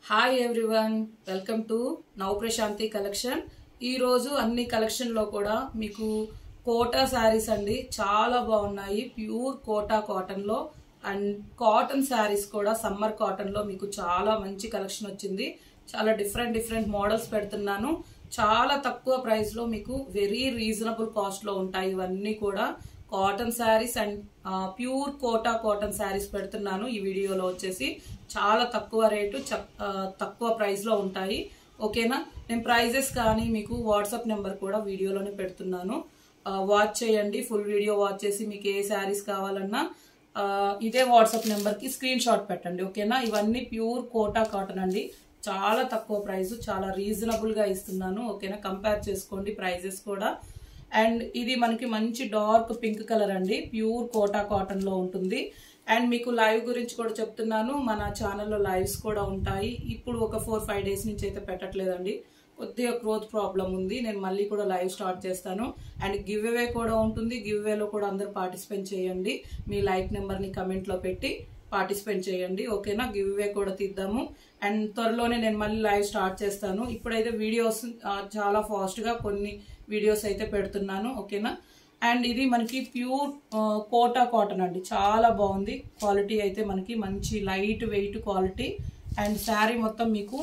hi everyone welcome to నవ Prashanti collection ఈ రోజు అన్ని కలెక్షన్ లో కూడా మీకు కోటా శారీస్ అండి చాలా బాగున్నాయి ప్యూర్ కోటా కాటన్ లో అండ్ కాటన్ శారీస్ కూడా సమ్మర్ కాటన్ లో మీకు చాలా మంచి కలెక్షన్ వచ్చింది చాలా డిఫరెంట్ డిఫరెంట్ మోడల్స్ పెడుతున్నాను చాలా తక్కువ ప్రైస్ లో మీకు వెరీ రీజనబుల్ కాస్ట్ లో ఉంటాయి ఇవన్నీ కూడా cotton saris and pure Kota cotton saris పెడుతున్నాను ఈ వీడియోలో వచ్చేసి చాలా తక్కువ రేటు చ- ఆ, తక్కువ ప్రైస్ లో ఉంటాయి ఓకేనా నేను ప్రైజెస్ కానీ మీకు వాట్సాప్ నెంబర్ కూడా వీడియోలోనే పెడుతున్నాను ఆ, వాచ్ చేయండి ఫుల్ వీడియో వాచ్ చేసి మీకు ఏ శారీస్ కావాలన్నా ఆ, ఇదే వాట్సాప్ నెంబర్ కి స్క్రీన్ షాట్ పెట్టండి ఓకేనా ఇవన్నీ ప్యూర్ కోటా కాటన్ అండి చాలా తక్కువ ప్రైస్ చాలా రీజనబుల్ గా ఇస్తున్నాను ఓకేనా కంపేర్ చేసుకోండి ప్రైజెస్ కూడా అండ్ ఇది మనకి మంచి డార్క్ పింక్ కలర్ అండి ప్యూర్ కోటా కాటన్ లో ఉంటుంది అండ్ మీకు లైవ్ గురించి కూడా చెప్తున్నాను మన ఛానల్లో లైవ్స్ కూడా ఉంటాయి ఇప్పుడు ఒక ఫోర్ ఫైవ్ డేస్ నుంచి అయితే పెట్టట్లేదండి కొద్దిగా గ్రోత్ ప్రాబ్లం ఉంది నేను మళ్ళీ కూడా లైవ్ స్టార్ట్ చేస్తాను అండ్ గివ్ అవే కూడా ఉంటుంది గివ్ అవేలో కూడా అందరు పార్టిసిపేట్ చేయండి మీ లైక్ నెంబర్ని కమెంట్లో పెట్టి పార్టిసిపేట్ చేయండి ఓకేనా గివ్ అవే కూడా తీద్దాము అండ్ త్వరలోనే నేను మళ్ళీ లైవ్ స్టార్ట్ చేస్తాను ఇప్పుడైతే వీడియోస్ ఆ, చాలా ఫాస్ట్ గా కొన్ని వీడియోస్ అయితే పెడుతున్నాను ఓకేనా అండ్ ఇది మనకి ప్యూర్ కోటా కాటన్ అండి చాలా బాగుంది క్వాలిటీ అయితే మనకి మంచి light weight quality and sari మొత్తం మీకు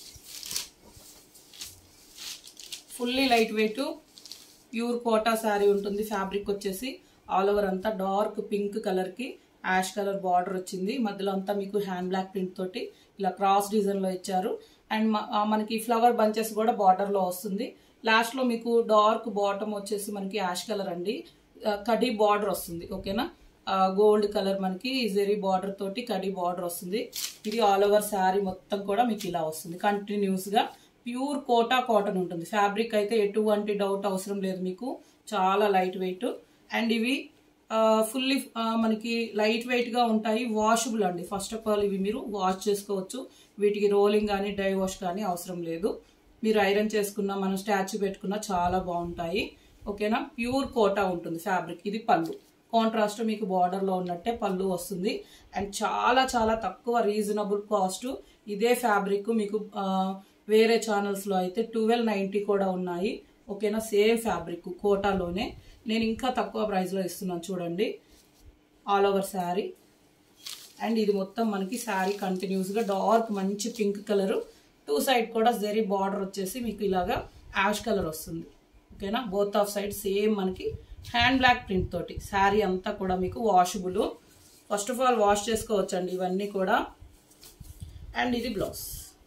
fully light weight pure Kota sari ఉంటుంది ఫ్యాబ్రిక్ వచ్చేసి ఆల్ ఓవర్ అంతా డార్క్ పింక్ కలర్ కి యాష్ కలర్ బార్డర్ వచ్చింది మధ్యలో అంతా మీకు హ్యాండ్ బ్లాక్ ప్రింట్ తోటి ఇలా క్రాస్ డిజైన్ లో ఇచ్చారు అండ్ మ- ఆ మనకి ఫ్లవర్ బంచెస్ కూడా బార్డర్ లో వస్తుంది లాస్ట్ లో మీకు డార్క్ బాటమ్ వచ్చేసి మనకి యాష్ కలర్ అండి ఆ, కడీ బార్డర్ వస్తుంది ఓకేనా గోల్డ్ కలర్ మనకి జెరీ బార్డర్ తోటి కడీ బార్డర్ వస్తుంది ఇది ఆల్ ఓవర్ శారీ మొత్తం కూడా మీకు ఇలా వస్తుంది కంటిన్యూస్ గా ప్యూర్ కోటా కాటన్ ఉంటుంది ఫ్యాబ్రిక్ అయితే ఎటువంటి డౌట్ అవసరం లేదు మీకు చాలా లైట్ వెయిట్ అండ్ ఇవి ఫుల్లీ మనకి లైట్ వెయిట్ గా ఉంటాయి వాషబుల్ అండి ఫస్ట్ ఆఫ్ ఆల్ ఇవి మీరు వాష్ చేసుకోవచ్చు వీటికి రోలింగ్ కానీ డై వాష్ కానీ అవసరం లేదు మీరు ఐరన్ చేసుకున్నా మనం స్టాచ్యూ పెట్టుకున్నా చాలా బాగుంటాయి ఓకేనా ప్యూర్ కోటా ఉంటుంది ఫ్యాబ్రిక్ ఇది పళ్ళు కాంట్రాస్ట్ మీకు బార్డర్ లో ఉన్నట్టే పళ్ళు వస్తుంది అండ్ చాలా చాలా తక్కువ రీజనబుల్ కాస్ట్ ఇదే ఫ్యాబ్రిక్ మీకు ఆ, వేరే ఛానల్స్ లో అయితే ట్వెల్వ్ నైన్టీ కూడా ఉన్నాయి ఓకేనా సేమ్ ఫ్యాబ్రిక్ కోటాలోనే నేను ఇంకా తక్కువ ప్రైస్ లో ఇస్తున్నాను చూడండి ఆల్ ఓవర్ శారీ అండ్ ఇది మొత్తం మనకి శారీ కంటిన్యూస్ గా డార్క్ మంచి పింక్ కలర్ టూ సైడ్ కూడా జెరీ బార్డర్ వచ్చేసి మీకు ఇలాగా యాష్ కలర్ వస్తుంది ఓకేనా బోత్ ఆఫ్ సైడ్ సేమ్ మనకి హ్యాండ్ బ్లాక్ ప్రింట్ తోటి శారీ అంతా కూడా మీకు washable first of all wash చేసుకోవచ్చండి ఇవన్నీ కూడా అండ్ ఇది బ్లౌజ్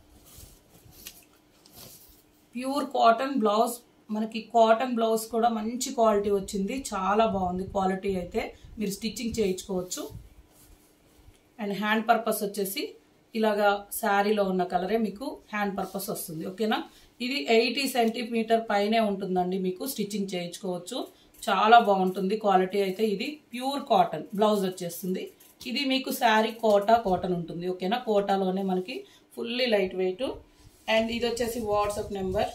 ప్యూర్ కాటన్ బ్లౌజ్ మనకి కాటన్ బ్లౌజ్ కూడా మంచి క్వాలిటీ వచ్చింది చాలా బాగుంది క్వాలిటీ అయితే మీరు స్టిచ్చింగ్ చేయించుకోవచ్చు అండ్ హ్యాండ్ పర్పస్ వచ్చేసి ఇలాగా శారీలో ఉన్న కలరే మీకు హ్యాండ్ పర్పస్ వస్తుంది ఓకేనా ఇది ఎయిటీ సెంటీమీటర్ పైనే ఉంటుందండి మీకు స్టిచ్చింగ్ చేయించుకోవచ్చు చాలా బాగుంటుంది క్వాలిటీ అయితే ఇది ప్యూర్ కాటన్ బ్లౌజ్ వచ్చేస్తుంది ఇది మీకు శారీ కోటా కాటన్ ఉంటుంది ఓకేనా కోటాలోనే మనకి ఫుల్లీ లైట్ వెయిట్ అండ్ ఇది వచ్చేసి వాట్సాప్ నెంబర్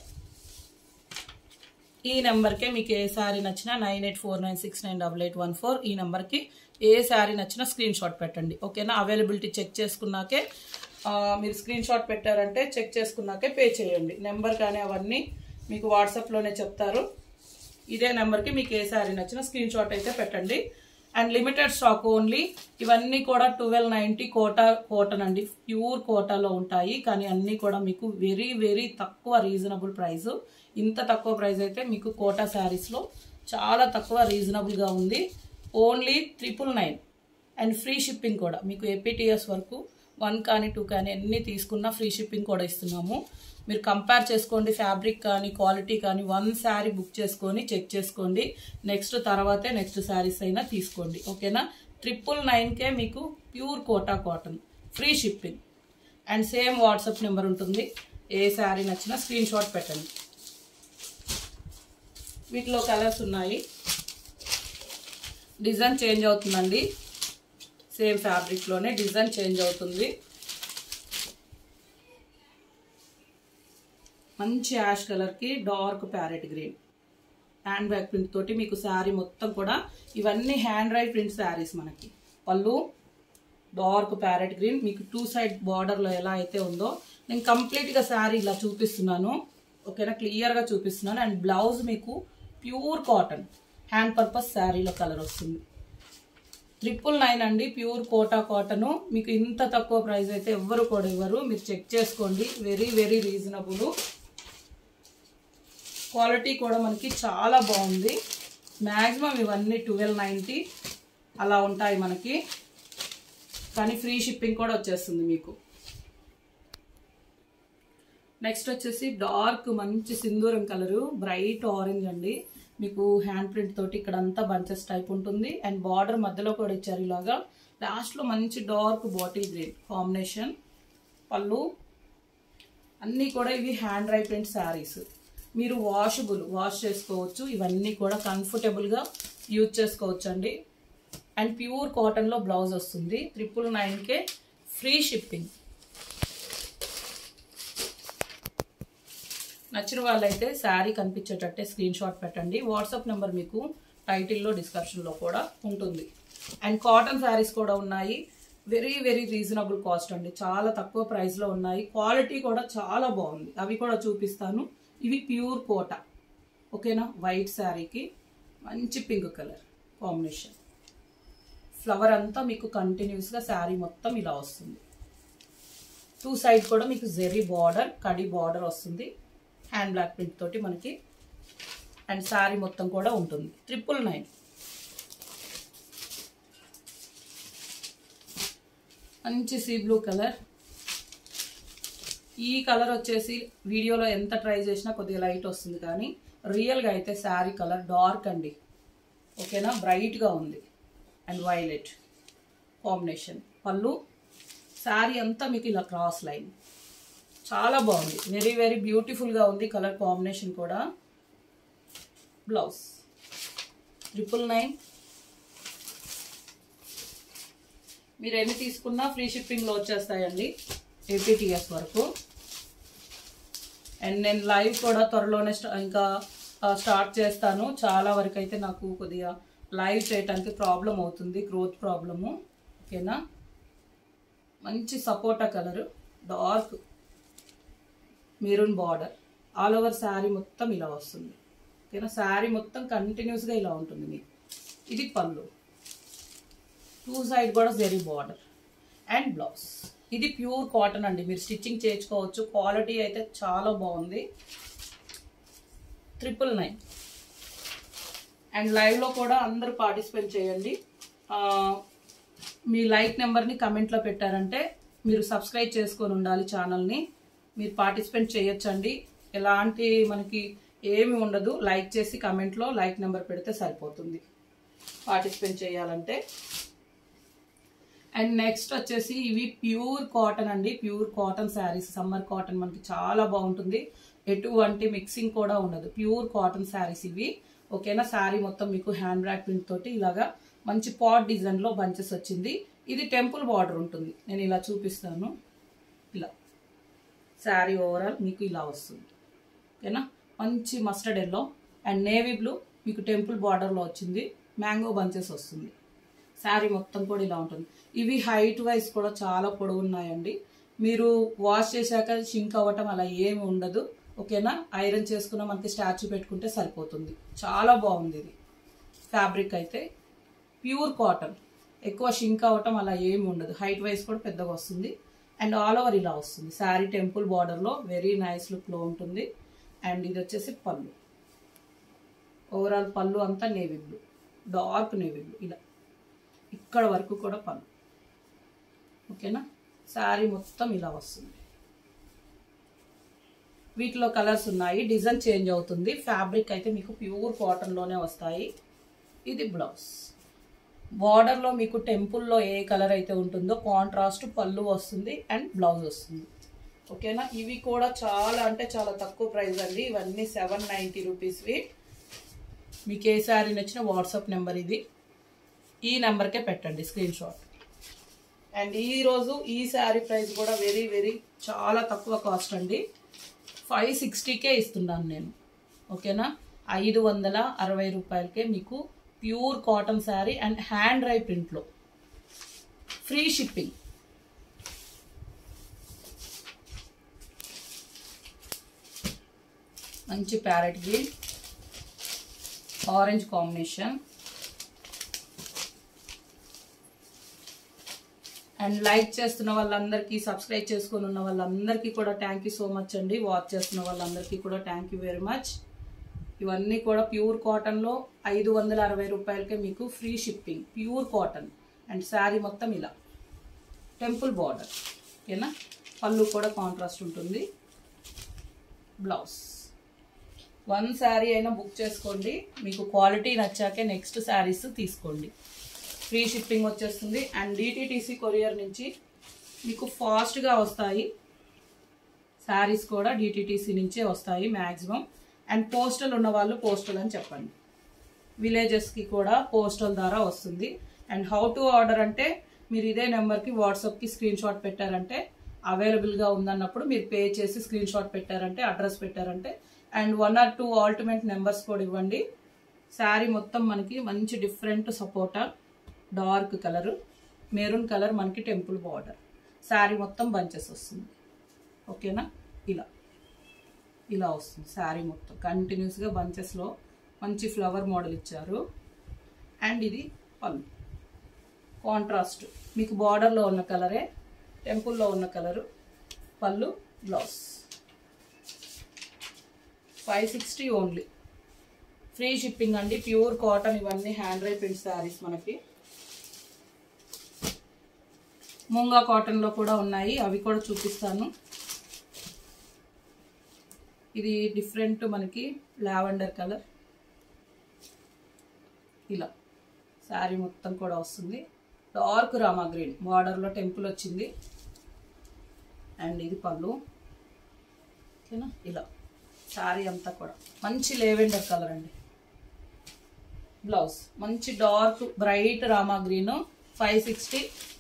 ఈ నెంబర్కే మీకు ఏ శారీ నచ్చినా nine eight four nine six nine double eight one four ఈ నెంబర్కి ఏ శారీ నచ్చినా స్క్రీన్ షాట్ పెట్టండి ఓకేనా అవైలబిలిటీ చెక్ చేసుకున్నాకే ఆ, మీరు స్క్రీన్ షాట్ పెట్టారంటే చెక్ చేసుకున్నాకే పే చేయండి నెంబర్ కానీ అవన్నీ మీకు వాట్సాప్లోనే చెప్తారు ఇదే నెంబర్కి మీకు ఏ శారీ నచ్చినా స్క్రీన్ షాట్ అయితే పెట్టండి అండ్ లిమిటెడ్ స్టాక్ ఓన్లీ ఇవన్నీ కూడా ట్వెల్వ్ నైంటీ కోటా కోటన్ అండి ప్యూర్ కోటాలో ఉంటాయి కానీ అన్నీ కూడా మీకు వెరీ వెరీ తక్కువ రీజనబుల్ ప్రైస్ ఇంత తక్కువ ప్రైస్ అయితే మీకు కోటా శారీస్లో చాలా తక్కువ రీజనబుల్గా ఉంది only triple nine and free shipping కూడా మీకు ఏపీటీఎస్ వరకు వన్ కానీ టూ కానీ అన్ని తీసుకున్నా ఫ్రీ షిప్పింగ్ కూడా ఇస్తున్నాము మీరు కంపేర్ చేసుకోండి ఫ్యాబ్రిక్ కానీ క్వాలిటీ కానీ వన్ శారీ బుక్ చేసుకొని చెక్ చేసుకోండి నెక్స్ట్ తర్వాతే నెక్స్ట్ శారీస్ అయినా తీసుకోండి ఓకేనా ట్రిపుల్ నైన్కే మీకు pure Kota cotton free shipping and same WhatsApp number ఉంటుంది ఏ శారీ నచ్చినా స్క్రీన్ షాట్ పెట్టండి వీటిలో కలర్స్ ఉన్నాయి డిజైన్ చేంజ్ అవుతుందండి సేమ్ ఫ్యాబ్రిక్లోనే డిజైన్ చేంజ్ అవుతుంది మంచి యాష్ కలర్కి dark parrot green hand bag print తోటి మీకు శారీ మొత్తం కూడా ఇవన్నీ హ్యాండ్ రైట్ ప్రింట్ శారీస్ మనకి పళ్ళు డార్క్ ప్యారెట్ గ్రీన్ మీకు టూ సైడ్ బార్డర్లో ఎలా అయితే ఉందో నేను కంప్లీట్గా శారీ ఇలా చూపిస్తున్నాను ఓకేనా క్లియర్గా చూపిస్తున్నాను అండ్ బ్లౌజ్ మీకు ప్యూర్ కాటన్ హ్యాండ్ పర్పస్ శారీలో కలర్ వస్తుంది ట్రిపుల్ నైన్ అండి ప్యూర్ కోటా కాటన్ మీకు ఇంత తక్కువ ప్రైస్ అయితే ఎవ్వరు కూడా ఇవ్వరు మీరు చెక్ చేసుకోండి వెరీ వెరీ రీజనబుల్ క్వాలిటీ కూడా మనకి చాలా బాగుంది మ్యాక్సిమం ఇవన్నీ ట్వెల్వ్ నైంటీ అలా ఉంటాయి మనకి కానీ ఫ్రీ షిప్పింగ్ కూడా వచ్చేస్తుంది మీకు నెక్స్ట్ వచ్చేసి డార్క్ మంచి సింధూరం కలరు బ్రైట్ ఆరెంజ్ అండి మీకు హ్యాండ్ ప్రింట్ తోటి ఇక్కడ అంతా బంచెస్ టైప్ ఉంటుంది అండ్ బార్డర్ మధ్యలో కూడా ఇచ్చారు ఇలాగా లాస్ట్లో మంచి డార్క్ బాటిల్ గ్రీన్ కాంబినేషన్ పళ్ళు అన్నీ కూడా ఇవి హ్యాండ్ డ్రై ప్రింట్ శారీస్ మీరు వాషబుల్ వాష్ చేసుకోవచ్చు ఇవన్నీ కూడా కంఫర్టబుల్గా యూజ్ చేసుకోవచ్చు అండి అండ్ ప్యూర్ కాటన్లో బ్లౌజ్ వస్తుంది ట్రిపుల్ నైన్కే ఫ్రీ షిప్పింగ్ నచ్చిన వాళ్ళైతే శారీ కనిపించేటట్టే స్క్రీన్ షాట్ పెట్టండి వాట్సాప్ నెంబర్ మీకు టైటిల్లో డిస్క్రిప్షన్లో కూడా ఉంటుంది అండ్ కాటన్ శారీస్ కూడా ఉన్నాయి వెరీ వెరీ రీజనబుల్ కాస్ట్ అండి చాలా తక్కువ ప్రైస్లో ఉన్నాయి క్వాలిటీ కూడా చాలా బాగుంది అవి కూడా చూపిస్తాను ఇవి ప్యూర్ కోట ఓకేనా వైట్ శారీకి మంచి పింక్ కలర్ కాంబినేషన్ ఫ్లవర్ అంతా మీకు కంటిన్యూస్గా శారీ మొత్తం ఇలా వస్తుంది టూ సైడ్ కూడా మీకు జెరీ బార్డర్ కడి బార్డర్ వస్తుంది హ్యాండ్ బ్లాక్ ప్రింట్ తోటి మనకి అండ్ శారీ మొత్తం కూడా ఉంటుంది ట్రిపుల్ నైన్ మంచి సీ బ్లూ కలర్ ఈ కలర్ వచ్చేసి వీడియోలో ఎంత ట్రై చేసినా కొద్దిగా లైట్ వస్తుంది కానీ రియల్గా అయితే శారీ కలర్ డార్క్ అండి ఓకేనా బ్రైట్గా ఉంది అండ్ వైలెట్ కాంబినేషన్ పళ్ళు శారీ అంతా మీకు ఇలా క్రాస్ లైన్ చాలా బాగుంది వెరీ వెరీ బ్యూటిఫుల్గా ఉంది కలర్ కాంబినేషన్ కూడా బ్లౌజ్ ట్రిపుల్ నైన్ మీరు ఎన్ని తీసుకున్నా ఫ్రీ షిప్పింగ్లో వచ్చేస్తాయండి ఏపీటీఎస్ వరకు అండ్ నేను లైవ్ కూడా త్వరలోనే స్టా- ఇంకా ఆ, స్టార్ట్ చేస్తాను చాలా వరకు అయితే నాకు కొద్దిగా లైవ్ చేయడానికి ప్రాబ్లం అవుతుంది గ్రోత్ ప్రాబ్లము ఓకేనా మంచి సపోటా colour dark maroon border all over saree మొత్తం ఇలా వస్తుంది ఓకేనా శారీ మొత్తం కంటిన్యూస్గా ఇలా ఉంటుంది మీకు ఇది పళ్ళు టూ సైడ్ కూడా జెరీ బార్డర్ అండ్ బ్లౌజ్ ఇది ప్యూర్ కాటన్ అండి మీరు స్టిచ్చింగ్ చేయించుకోవచ్చు క్వాలిటీ అయితే చాలా బాగుంది ట్రిపుల్ నైన్ అండ్ లైవ్లో కూడా అందరూ పార్టిసిపేట్ చేయండి ఆ, మీ లైక్ నెంబర్ని కమెంట్లో పెట్టారంటే మీరు సబ్స్క్రైబ్ చేసుకొని ఉండాలి ఛానల్ని మీరు పార్టిసిపేట్ చేయొచ్చండి ఎలాంటి మనకి ఏమి ఉండదు లైక్ చేసి కమెంట్లో లైక్ నెంబర్ పెడితే సరిపోతుంది పార్టిసిపేట్ చేయాలంటే అండ్ నెక్స్ట్ వచ్చేసి ఇవి ప్యూర్ కాటన్ అండి pure cotton sarees summer cotton మనకి చాలా బాగుంటుంది ఎటువంటి మిక్సింగ్ కూడా ఉండదు ప్యూర్ కాటన్ శారీస్ ఇవి ఓకేనా శారీ మొత్తం మీకు హ్యాండ్ బ్యాగ్ ప్రింట్ తోటి ఇలాగా మంచి పాట్ డిజైన్లో బంచెస్ వచ్చింది ఇది టెంపుల్ బార్డర్ ఉంటుంది నేను ఇలా చూపిస్తాను ఇలా శారీ ఓవరాల్ మీకు ఇలా వస్తుంది ఓకేనా మంచి mustard yellow and navy blue మీకు టెంపుల్ బార్డర్లో వచ్చింది మ్యాంగో బంచెస్ వస్తుంది శారీ మొత్తం కూడా ఇలా ఉంటుంది ఇవి హైట్ వైజ్ కూడా చాలా పొడవు ఉన్నాయండి మీరు వాష్ చేశాక షింక్ అవ్వటం అలా ఏమి ఉండదు ఓకేనా ఐరన్ చేసుకున్న మనకి స్టాచ్యూ పెట్టుకుంటే సరిపోతుంది చాలా బాగుంది ఇది ఫ్యాబ్రిక్ అయితే ప్యూర్ కాటన్ ఎక్కువ షింక్ అవ్వటం అలా ఏమి ఉండదు హైట్ వైజ్ కూడా పెద్దగా వస్తుంది అండ్ ఆల్ ఓవర్ ఇలా వస్తుంది శారీ టెంపుల్ బార్డర్లో వెరీ నైస్ లుక్లో ఉంటుంది అండ్ ఇది వచ్చేసి పళ్ళు ఓవరాల్ పళ్ళు అంతా navy blue dark navy blue ఇలా ఇక్కడ వరకు కూడా పళ్ళు ఓకేనా శారీ మొత్తం ఇలా వస్తుంది వీటిలో కలర్స్ ఉన్నాయి డిజైన్ చేంజ్ అవుతుంది ఫ్యాబ్రిక్ అయితే మీకు ప్యూర్ కాటన్లోనే వస్తాయి ఇది బ్లౌజ్ బార్డర్లో మీకు టెంపుల్లో ఏ కలర్ అయితే ఉంటుందో కాంట్రాస్ట్ పళ్ళు వస్తుంది అండ్ బ్లౌజ్ వస్తుంది ఓకేనా ఇవి కూడా చాలా అంటే చాలా తక్కువ ప్రైస్ అండి ఇవన్నీ సెవెన్ నైంటీ రూపీస్వి మీకు ఏ శారీ నచ్చిన వాట్సాప్ నెంబర్ ఇది ఈ నెంబర్కే పెట్టండి స్క్రీన్ షాట్ అండ్ ఈ రోజు ఈ శారీ ప్రైస్ కూడా వెరీ వెరీ చాలా తక్కువ కాస్ట్ అండి ఫైవ్ సిక్స్టీకే ఇస్తున్నాను నేను ఓకేనా ఐదు వందల అరవై రూపాయలకే మీకు pure cotton saree and hand dry ప్రింట్లో ఫ్రీ షిప్పింగ్ మంచి parrot green orange combination and like చేస్తున్న వాళ్ళందరికీ సబ్స్క్రైబ్ చేసుకుని ఉన్న వాళ్ళందరికీ కూడా థ్యాంక్ యూ సో మచ్ అండి వాచ్ చేస్తున్న వాళ్ళందరికీ కూడా థ్యాంక్ యూ వెరీ మచ్ ఇవన్నీ కూడా ప్యూర్ కాటన్లో ఐదు వందల అరవై రూపాయలకే మీకు free shipping pure cotton and sari మొత్తం ఇలా టెంపుల్ బార్డర్ ఓకేనా పళ్ళు కూడా కాంట్రాస్ట్ ఉంటుంది బ్లౌజ్ వన్ శారీ అయినా బుక్ చేసుకోండి మీకు క్వాలిటీ నచ్చాకే నెక్స్ట్ శారీస్ తీసుకోండి ఫ్రీ షిప్పింగ్ వచ్చేస్తుంది అండ్ డిటీటీసీ కొరియర్ నుంచి మీకు ఫాస్ట్గా వస్తాయి శారీస్ కూడా డిటీటీసీ నుంచే వస్తాయి మ్యాక్సిమం అండ్ పోస్టల్ ఉన్న వాళ్ళు పోస్టల్ అని చెప్పండి విలేజెస్కి కూడా పోస్టల్ ద్వారా వస్తుంది అండ్ హౌ టు ఆర్డర్ అంటే మీరు ఇదే నెంబర్కి వాట్సాప్కి స్క్రీన్ షాట్ పెట్టారంటే అవైలబుల్గా ఉందన్నప్పుడు మీరు పే చేసి స్క్రీన్ షాట్ పెట్టారంటే అడ్రస్ పెట్టారంటే and one or two alternate numbers కూడా ఇవ్వండి శారీ మొత్తం మనకి మంచి డిఫరెంట్ సపోటా డార్క్ కలర్ మెరూన్ కలర్ మనకి టెంపుల్ బార్డర్ శారీ మొత్తం బంచెస్ వస్తుంది ఓకేనా ఇలా ఇలా వస్తుంది శారీ మొత్తం కంటిన్యూస్గా బంచెస్లో మంచి ఫ్లవర్ మోడల్ ఇచ్చారు అండ్ ఇది పళ్ళు కాంట్రాస్ట్ మీకు బార్డర్లో ఉన్న కలరే టెంపుల్లో ఉన్న కలరు పళ్ళు blouse five sixty only free shipping అండి ప్యూర్ కాటన్ ఇవన్నీ హ్యాండ్ రై ప్రింట్ శారీస్ మనకి మూంగా కాటన్లో కూడా ఉన్నాయి అవి కూడా చూపిస్తాను ఇది డిఫరెంట్ మనకి లావెండర్ కలర్ ఇలా శారీ మొత్తం కూడా వస్తుంది డార్క్ రామా గ్రీన్ బార్డర్లో టెంపుల్ వచ్చింది అండ్ ఇది పళ్ళు ఓకేనా ఇలా శారీ అంతా కూడా మంచి లేవెండర్ కలర్ అండి బ్లౌజ్ మంచి dark bright rama green five sixty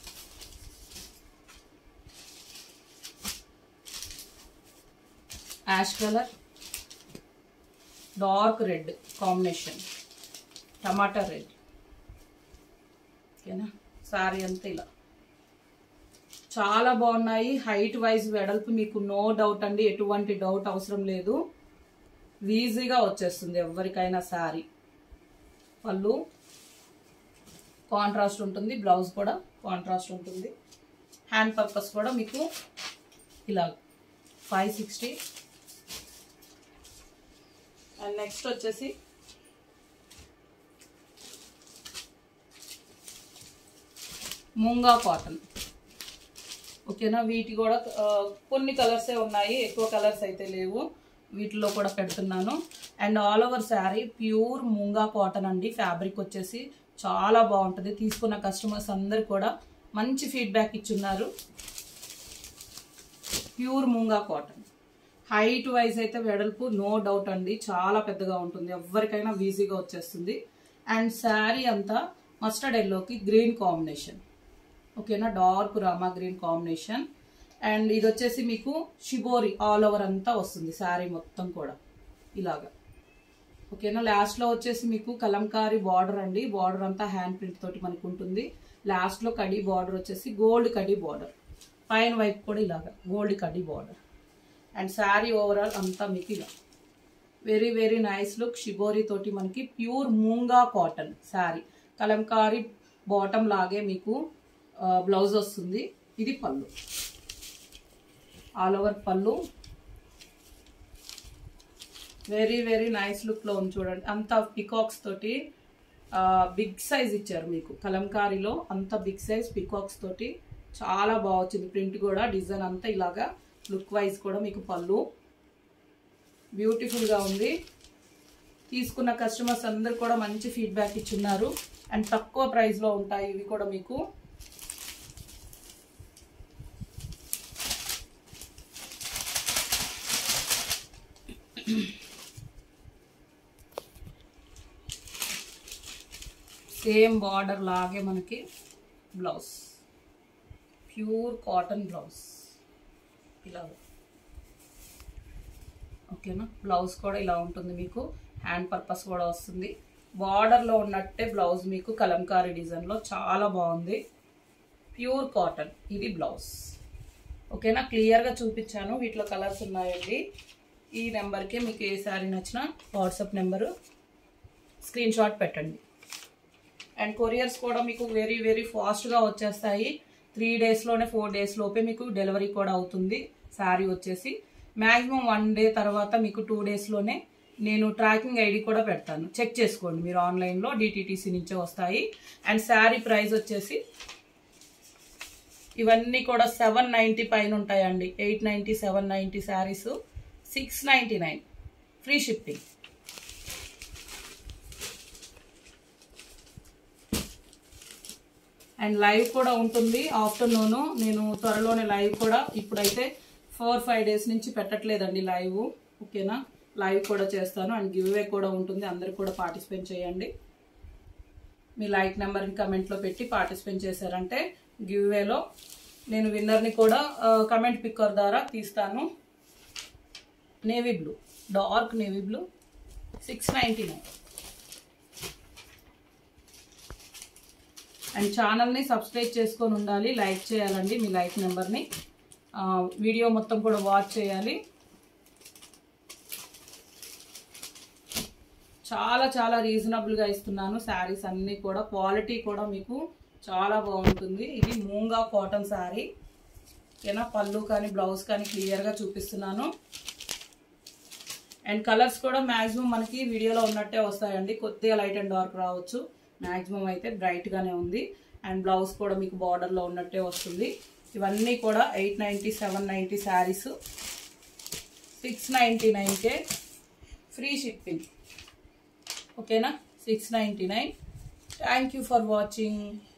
ash colour dark red combination tomato red ఓకేనా సారీ అంతా ఇలా చాలా బాగున్నాయి హైట్ వైజ్ వెడల్పు మీకు నో డౌట్ అండి ఎటువంటి డౌట్ అవసరం లేదు ఈజీగా వచ్చేస్తుంది ఎవరికైనా శారీ పళ్ళు కాంట్రాస్ట్ ఉంటుంది బ్లౌజ్ కూడా కాంట్రాస్ట్ ఉంటుంది హ్యాండ్ పర్పస్ కూడా మీకు ఇలా ఫైవ్ సిక్స్టీ అండ్ నెక్స్ట్ వచ్చేసి మూంగా కాటన్ ఓకేనా వీటి కూడా ఆ, కొన్ని కలర్సే ఉన్నాయి ఎక్కువ కలర్స్ అయితే లేవు వీటిలో కూడా పెడుతున్నాను and all over saree pure moonga cotton అండి ఫ్యాబ్రిక్ వచ్చేసి చాలా బాగుంటుంది తీసుకున్న కస్టమర్స్ అందరు కూడా మంచి ఫీడ్బ్యాక్ ఇచ్చున్నారు pure moonga cotton height wise అయితే వెడల్పు నో డౌట్ అండి చాలా పెద్దగా ఉంటుంది ఎవరికైనా ఈజీగా వచ్చేస్తుంది అండ్ శారీ అంతా మస్టర్డ్ ఎల్లోకి గ్రీన్ కాంబినేషన్ ఓకేనా dark rama green combination and ఇది వచ్చేసి మీకు షిబోరి ఆల్ ఓవర్ అంతా వస్తుంది శారీ మొత్తం కూడా ఇలాగా ఓకేనా లాస్ట్లో వచ్చేసి మీకు కలంకారీ బార్డర్ అండి బార్డర్ అంతా హ్యాండ్ ప్రింట్ తోటి మనకు ఉంటుంది లాస్ట్లో కడి బార్డర్ వచ్చేసి గోల్డ్ కడి బార్డర్ పైన వైపు కూడా ఇలాగా గోల్డ్ కడి బార్డర్ అండ్ శారీ ఓవరాల్ అంతా మీకు ఇలా very very nice look shibori తోటి మనకి pure moonga cotton saree kalamkari bottom లాగే మీకు బ్లౌజ్ వస్తుంది ఇది పళ్ళు ఆల్ ఓవర్ పళ్ళు వెరీ వెరీ నైస్ లుక్లో ఉంది చూడండి అంత పికాక్స్ తోటి బిగ్ సైజ్ ఇచ్చారు మీకు కలంకారీలో అంత బిగ్ సైజ్ పికాక్స్ తోటి చాలా బాగా వచ్చింది ప్రింట్ కూడా డిజైన్ అంతా ఇలాగా లుక్ వైజ్ కూడా మీకు పళ్ళు బ్యూటిఫుల్గా ఉంది తీసుకున్న కస్టమర్స్ అందరు కూడా మంచి ఫీడ్బ్యాక్ ఇచ్చున్నారు అండ్ తక్కువ ప్రైస్లో ఉంటాయి ఇవి కూడా మీకు సేమ్ బార్డర్ లాగే మనకి బ్లౌజ్ ప్యూర్ కాటన్ బ్లౌజ్ ఇలా ఓకేనా బ్లౌజ్ కూడా ఇలా ఉంటుంది మీకు హ్యాండ్ పర్పస్ కూడా వస్తుంది బార్డర్లో ఉన్నట్టే బ్లౌజ్ మీకు కలంకారీ డిజైన్లో చాలా బాగుంది ప్యూర్ కాటన్ ఇది బ్లౌజ్ ఓకేనా క్లియర్గా చూపించాను వీటిలో కలర్స్ ఉన్నాయండి ఈ నెంబర్కి మీకు ఏ శారీ నచ్చినా వాట్సాప్ నెంబరు స్క్రీన్ షాట్ పెట్టండి అండ్ కొరియర్స్ కూడా మీకు వెరీ వెరీ ఫాస్ట్గా వచ్చేస్తాయి త్రీ డేస్లోనే ఫోర్ డేస్ లోపే మీకు డెలివరీ కూడా అవుతుంది శారీ వచ్చేసి మ్యాక్సిమం వన్ డే తర్వాత మీకు టూ డేస్లోనే నేను ట్రాకింగ్ ఐడి కూడా పెడతాను చెక్ చేసుకోండి మీరు ఆన్లైన్లో డిటీటీసీ నుంచే వస్తాయి అండ్ శారీ ప్రైస్ వచ్చేసి ఇవన్నీ కూడా సెవెన్ నైంటీ పైన ఉంటాయండి eight ninety seven ninety sarees six ninety nine free shipping and live కూడా ఉంటుంది ఆఫ్టర్నూన్ నేను త్వరలోనే లైవ్ కూడా ఇప్పుడైతే ఫోర్ ఫైవ్ డేస్ నుంచి పెట్టట్లేదండి లైవ్ ఓకేనా లైవ్ కూడా చేస్తాను అండ్ గివ్ అవే కూడా ఉంటుంది అందరు కూడా పార్టిసిపేట్ చేయండి మీ లైక్ నెంబర్ని కమెంట్లో పెట్టి పార్టిసిపేట్ చేశారంటే గివ్ అవేలో నేను విన్నర్ని కూడా కమెంట్ పిక్కర్ ద్వారా తీస్తాను navy blue dark navy blue six ninety nine and ఛానల్ని సబ్స్క్రైబ్ చేసుకొని ఉండాలి లైక్ చేయాలండి మీ లైక్ నెంబర్ని వీడియో మొత్తం కూడా వాచ్ చేయాలి చాలా చాలా రీజనబుల్గా ఇస్తున్నాను శారీస్ అన్నీ కూడా క్వాలిటీ కూడా మీకు చాలా బాగుంటుంది ఇది మూంగా కాటన్ శారీ ఓకేనా పళ్ళు కానీ బ్లౌజ్ కానీ క్లియర్గా చూపిస్తున్నాను అండ్ కలర్స్ కూడా మ్యాక్సిమం మనకి వీడియోలో ఉన్నట్టే వస్తాయండి కొద్దిగా లైట్ అండ్ డార్క్ రావచ్చు మ్యాక్సిమం అయితే బ్రైట్గానే ఉంది అండ్ బ్లౌజ్ కూడా మీకు బార్డర్లో ఉన్నట్టే వస్తుంది ఇవన్నీ కూడా eight ninety seven ninety sarees six ninety నైన్కే ఫ్రీ షిప్పింగ్ ఓకేనా six ninety nine thank you for watching